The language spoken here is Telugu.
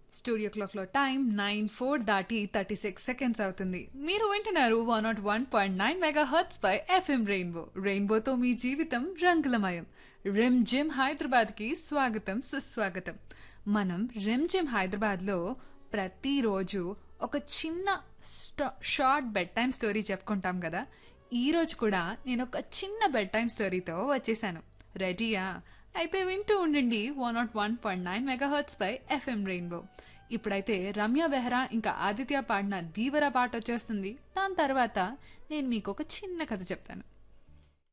స్టూడియో క్లాక్లో టైం నైన్ ఫోర్ దాటి థర్టీ సిక్స్ సెకండ్స్ అవుతుంది మీరు వింటున్నారు one not one point nine mega hertz పై ఎఫ్ఎం రెయిన్బో రెయిన్బోతో మీ జీవితం రంగులమయం రిమ్ జిమ్ హైదరాబాద్కి స్వాగతం సుస్వాగతం మనం రిమ్ జిమ్ హైదరాబాద్లో ప్రతిరోజు ఒక చిన్న స్టా- షార్ట్ బెడ్ టైం స్టోరీ చెప్పుకుంటాం కదా ఈ రోజు కూడా నేను ఒక చిన్న బెడ్ టైం స్టోరీతో వచ్చేసాను రెడీయా అయితే వింటూ ఉండండి one not one point nine mega hertz పై ఎఫ్ఎం రెయిన్బో ఇప్పుడైతే రమ్య బెహ్రా ఇంకా ఆదిత్య పాడిన దీవర పాట వచ్చేస్తుంది దాని తర్వాత నేను మీకు ఒక చిన్న కథ చెప్తాను